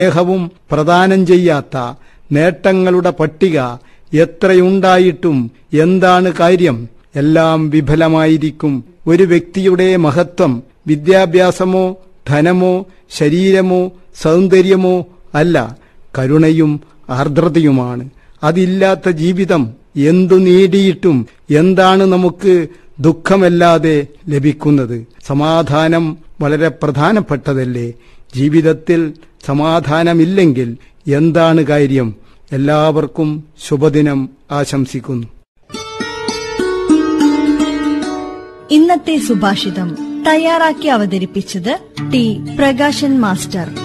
സ്നേഹവും പ്രദാനം ചെയ്യാത്ത നേട്ടങ്ങളുടെ പട്ടിക എത്രയുണ്ടായിട്ടും എന്താണ് കാര്യം എല്ലാം വിഫലമായിരിക്കും ഒരു വ്യക്തിയുടെ മഹത്വം വിദ്യാഭ്യാസമോ ധനമോ ശരീരമോ സൗന്ദര്യമോ അല്ല കരുണയും ആർദ്രതയുമാണ് അതില്ലാത്ത ജീവിതം എന്തു നേടിയിട്ടും എന്താണ് നമുക്ക് ദുഃഖമല്ലാതെ ലഭിക്കുന്നത് സമാധാനം വളരെ പ്രധാനപ്പെട്ടതല്ലേ ജീവിതത്തിൽ സമാധാനമില്ലെങ്കിൽ എന്താണ് കാര്യം എല്ലാവർക്കും ശുഭദിനം ആശംസിക്കുന്നു ഇന്നത്തെ സുഭാഷിതം തയ്യാറാക്കി അവതരിപ്പിച്ചത് ടി പ്രകാശൻ മാസ്റ്റർ